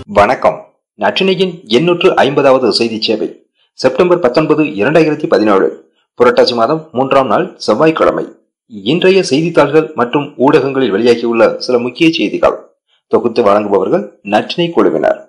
வணக்கம் நற்றினையின் எண்ணூற்று ஐம்பதாவது செய்தி சேவை செப்டம்பர் பத்தொன்பது இரண்டாயிரத்தி பதினேழு புரட்டாசி மாதம் மூன்றாம் நாள் செவ்வாய்க்கிழமை இன்றைய செய்தித்தாள்கள் மற்றும் ஊடகங்களில் வெளியாகியுள்ள சில முக்கிய செய்திகள் தொகுத்து வழங்குபவர்கள் நற்றினை குழுவினர்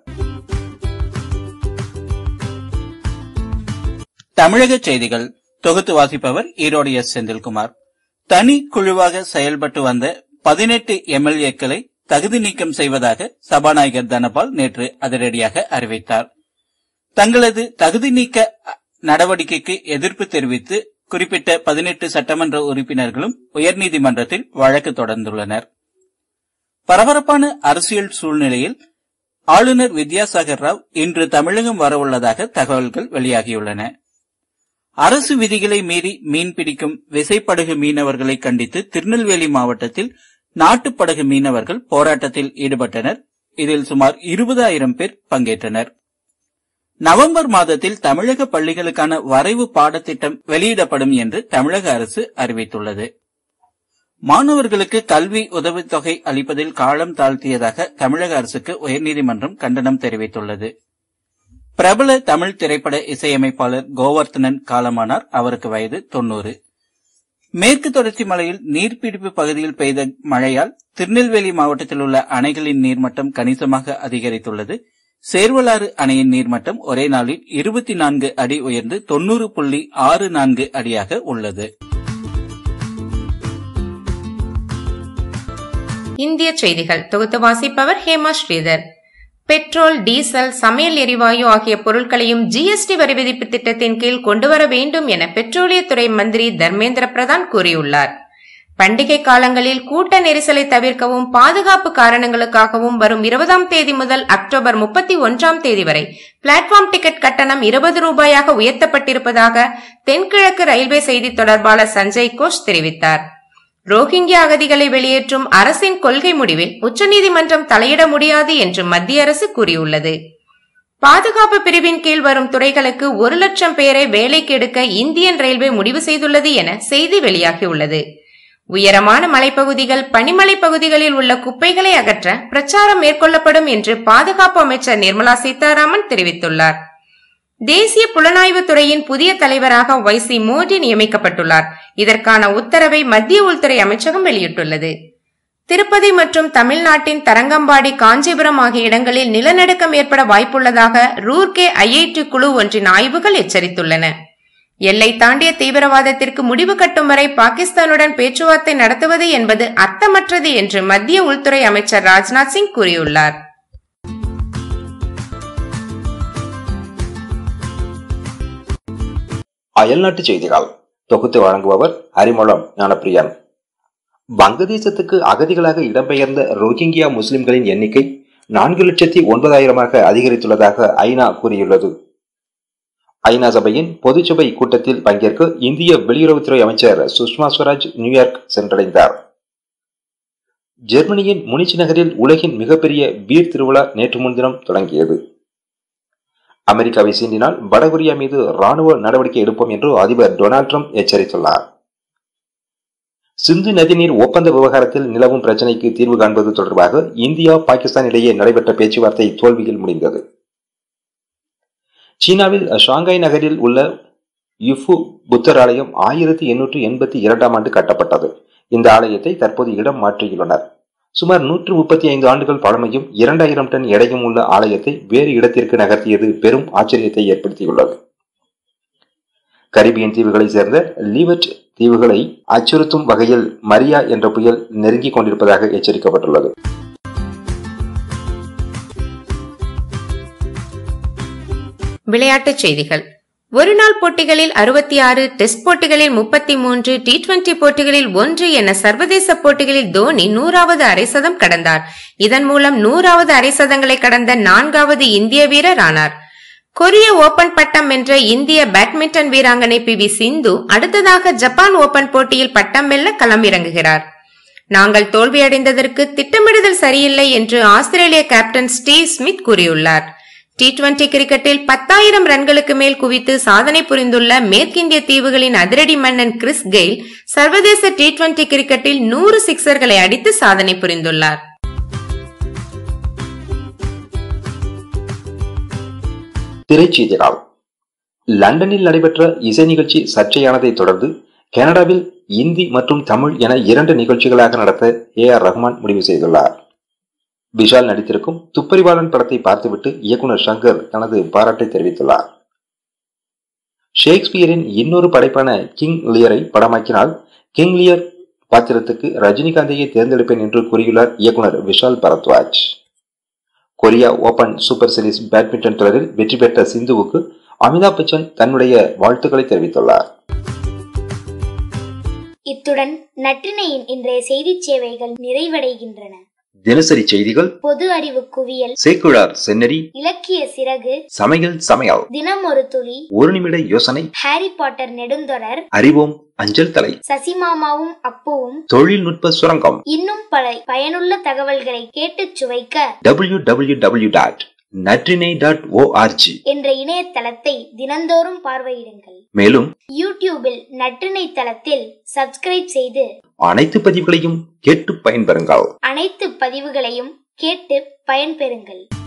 தமிழக செய்திகள் தொகுத்து வாசிப்பவர் ஈரோடு எஸ் செந்தில்குமார் தனி குழுவாக செயல்பட்டு வந்த பதினெட்டு எம்எல்ஏக்களை தகுதி நீக்கம் செய்வதாக சபாநாயகர் தனபால் நேற்று அதிரடியாக அறிவித்தார் தங்களது தகுதி நீக்க நடவடிக்கைக்கு எதிர்ப்பு தெரிவித்து குறிப்பிட்ட பதினெட்டு சட்டமன்ற உறுப்பினர்களும் உயர்நீதிமன்றத்தில் வழக்கு தொடர்ந்துள்ளனர் பரபரப்பான அரசியல் சூழ்நிலையில் ஆளுநர் வித்யாசாகர் ராவ் இன்று தமிழகம் வரவுள்ளதாக தகவல்கள் வெளியாகியுள்ளன அரசு விதிகளை மீறி மீன்பிடிக்கும் விசைப்படகு மீனவர்களை கண்டித்து திருநெல்வேலி மாவட்டத்தில் நாட்டுப்படகு மீனவர்கள் போராட்டத்தில் ஈடுபட்டனர் இதில் சுமார் இருபதாயிரம் பேர் பங்கேற்றனர் நவம்பர் மாதத்தில் தமிழக பள்ளிகளுக்கான வரைவு பாடத்திட்டம் வெளியிடப்படும் என்று தமிழக அரசு அறிவித்துள்ளது மாணவர்களுக்கு கல்வி உதவித்தொகை அளிப்பதில் காலம் தாழ்த்தியதாக தமிழக அரசுக்கு உயர்நீதிமன்றம் கண்டனம் தெரிவித்துள்ளது பிரபல தமிழ் திரைப்பட இசையமைப்பாளர் கோவர்த்தனன் காலமானார் அவருக்கு வயது தொன்னூறு மேற்கு தொடர்ச்சி மலையில் நீர்பிடிப்பு பகுதியில் பெய்த மழையால் திருநெல்வேலி மாவட்டத்தில் உள்ள அணைகளின் நீர்மட்டம் கணிசமாக அதிகரித்துள்ளது சேர்வலாறு அணையின் நீர்மட்டம் ஒரே நாளில் இருபத்தி நான்கு அடி உயர்ந்து தொன்னூறு புள்ளி ஆறு நான்கு அடியாக உள்ளது இந்திய செய்திகள் தொகுத்து வாசிப்பவர் ஹேமா ஸ்ரீதர் பெட்ரோல் டீசல் சமையல் எரிவாயு ஆகிய பொருட்களையும் ஜிஎஸ்டி வரி விதிப்பு திட்டத்தின் கீழ் கொண்டுவர வேண்டும் என பெட்ரோலியத்துறை மந்திரி தர்மேந்திர பிரதான் கூறியுள்ளார் பண்டிகை காலங்களில் கூட்ட நெரிசலை தவிர்க்கவும் பாதுகாப்பு காரணங்களுக்காகவும் வரும் இருபதாம் தேதி முதல் அக்டோபர் முப்பத்தி ஒன்றாம் தேதி வரை பிளாட்ஃபார்ம் டிக்கெட் கட்டணம் இருபது ரூபாயாக உயர்த்தப்பட்டிருப்பதாக தென்கிழக்கு ரயில்வே செய்தி தொடர்பாளர் சஞ்சய் கோஷ் தெரிவித்தார் ரோஹிங்கியா அகதிகளை வெளியேற்றும் அரசின் கொள்கை முடிவில் உச்சநீதிமன்றம் தலையிட முடியாது என்று மத்திய அரசு கூறியுள்ளது பாதுகாப்பு பிரிவின் கீழ் வரும் துறைகளுக்கு ஒரு லட்சம் பேரை வேலைக்கு எடுக்க இந்தியன் ரயில்வே முடிவு செய்துள்ளது என செய்தி வெளியாகியுள்ளது உயரமான மலைப்பகுதிகள் பனிமலை பகுதிகளில் உள்ள குப்பைகளை அகற்ற பிரச்சாரம் மேற்கொள்ளப்படும் என்று பாதுகாப்பு அமைச்சர் நிர்மலா சீதாராமன் தெரிவித்துள்ளார் தேசிய புலனாய்வு துறையின் புதிய தலைவராக ஒய் சி மோடி நியமிக்கப்பட்டுள்ளார் இதற்கான உத்தரவை மத்திய உள்துறை அமைச்சகம் வெளியிட்டுள்ளது திருப்பதி மற்றும் தமிழ்நாட்டின் தரங்கம்பாடி காஞ்சிபுரம் ஆகிய இடங்களில் நிலநடுக்கம் ஏற்பட வாய்ப்புள்ளதாக ரூர்கே ஐஐடி குழு ஒன்றின் ஆய்வுகள் எச்சரித்துள்ளன எல்லை தாண்டிய தீவிரவாதத்திற்கு முடிவு கட்டும் வரை பாகிஸ்தானுடன் பேச்சுவார்த்தை நடத்துவது என்பது அர்த்தமற்றது என்று மத்திய உள்துறை அமைச்சர் ராஜ்நாத் சிங் கூறியுள்ளார் அயல்நாட்டு செய்திகள் தொகுத்து வழங்குபவர் அரிமளம் ஞானப்பிரியன் வங்கதேசத்துக்கு அகதிகளாக இடம்பெயர்ந்த ரோஹிங்கியா முஸ்லிம்களின் எண்ணிக்கை நான்கு லட்சத்தி ஒன்பதாயிரமாக அதிகரித்துள்ளதாக ஐநா கூறியுள்ளது ஐநா சபையின் பொதுச்சபை கூட்டத்தில் பங்கேற்க இந்திய வெளியுறவுத்துறை அமைச்சர் சுஷ்மா ஸ்வராஜ் நியூயார்க் சென்றடைந்தார் ஜெர்மனியின் முனிச் நகரில் உலகின் மிகப்பெரிய பீர் திருவிழா நேற்று முன்தினம் தொடங்கியது அமெரிக்காவை சீண்டினால் வடகொரியா மீது ராணுவ நடவடிக்கை எடுப்போம் என்று அதிபர் டொனால்ட் ட்ரம்ப் எச்சரித்துள்ளார் சிந்து நதிநீர் ஒப்பந்த விவகாரத்தில் நிலவும் பிரச்சினைக்கு தீர்வு காண்பது தொடர்பாக இந்தியா பாகிஸ்தான் இடையே நடைபெற்ற பேச்சுவார்த்தை தோல்வியில் முடிந்தது சீனாவில் ஷாங்காய் நகரில் உள்ள யுஃபு புத்தர் ஆலயம் ஆயிரத்தி எண்ணூற்று எண்பத்தி இரண்டாம் ஆண்டு கட்டப்பட்டது இந்த ஆலயத்தை தற்போது இடம் மாற்றியுள்ளனர் சுமார் நூற்று முப்பத்தி ஐந்து ஆண்டுகள் பழமையும் இரண்டாயிரம் டன் எடையும் உள்ள ஆலயத்தை வேறு இடத்திற்கு நகர்த்தியது பெரும் ஆச்சரியத்தை ஏற்படுத்தியுள்ளது கரிபியன் தீவுகளை சேர்ந்த லீவட் தீவுகளை அச்சுறுத்தும் வகையில் மரியா என்ற புயல் நெருங்கிக் கொண்டிருப்பதாக எச்சரிக்கப்பட்டுள்ளது விளையாட்டுச் செய்திகள் ஒருநாள் போட்டிகளில் அறுபத்தி ஆறு டெஸ்ட் போட்டிகளில் முப்பத்தி மூன்று டி டுவெண்டி போட்டிகளில் ஒன்று என சர்வதேச போட்டிகளில் தோனி நூறாவது அரைசதம் கடந்தார் இதன் மூலம் நூறாவது அரைசதங்களை கடந்த நான்காவது இந்திய வீரர் ஆனார் கொரிய ஓபன் பட்டம் வென்ற இந்திய பேட்மிண்டன் வீராங்கனை பி வி சிந்து அடுத்ததாக ஜப்பான் ஓபன் போட்டியில் பட்டம் வெல்ல களமிறங்குகிறார் நாங்கள் தோல்வியடைந்ததற்கு திட்டமிடுதல் சரியில்லை என்று ஆஸ்திரேலிய கேப்டன் ஸ்டீவ் ஸ்மித் கூறியுள்ளார் டி டுவெண்டி கிரிக்கெட்டில் பத்தாயிரம் ரன்களுக்கு மேல் குவித்து சாதனை புரிந்துள்ள மேற்கிந்திய தீவுகளின் அதிரடி மன்னன் கிறிஸ் கெயில் சர்வதேச டி டுவெண்டி கிரிக்கெட்டில் நூறு சிக்சர்களை அடித்து சாதனை புரிந்துள்ளார் திரைச்செய்திகள் லண்டனில் நடைபெற்ற இசை நிகழ்ச்சி சர்ச்சையானதை தொடர்ந்து கனடாவில் இந்தி மற்றும் தமிழ் என இரண்டு நிகழ்ச்சிகளாக நடத்த ஏ ஆர் ரஹ்மான் முடிவு செய்துள்ளார் விஷால் நடித்திருக்கும் துப்பறிவாளன் படத்தை பார்த்துவிட்டு இயக்குனர் சங்கர் தனது பாராட்டை தெரிவித்துள்ளார் ஷேக்ஸ்பியரின் இன்னொரு படைப்பான கிங் லியரை படமாக்கினால் கிங் லியர் பாத்திரத்துக்கு ரஜினிகாந்தையை தேர்ந்தெடுப்பேன் என்று கூறியுள்ளார் இயக்குனர் Vishal Bhardwaj Korea Open Super Series badminton தொடரில் வெற்றி பெற்ற சிந்துவுக்கு அமிதாப் பச்சன் தன்னுடைய வாழ்த்துக்களை தெரிவித்துள்ளார் இத்துடன் நற்றினையின் இன்றைய செய்திச் சேவைகள் நிறைவடைகின்றன தினசரி செய்திகள் பொது அறிவு குவியல் சேக்குழார் சென்னரி இலக்கிய சிறகு சமையல் சமையல் தினம் ஒரு துளி ஒரு நிமிட யோசனை ஹாரி பாட்டர் நெடுந்தொடர் அறிவோம் அஞ்சல் தலை சசிமாமாவும் அப்புவும் தொழில்நுட்ப சுரங்கம் இன்னும் பல பயனுள்ள தகவல்களை கேட்டுச் சுவைக்க W W W dot Natrinai dot ORG என்ற இணையதளத்தை தினந்தோறும் பார்வையிடுங்கள் மேலும் யூடியூபில் நற்றினை தளத்தில் சப்ஸ்கிரைப் செய்து அனைத்து பதிவுகளையும் கேட்டு பயன்பெறுங்கள் அனைத்து பதிவுகளையும் கேட்டு பயன்பெறுங்கள்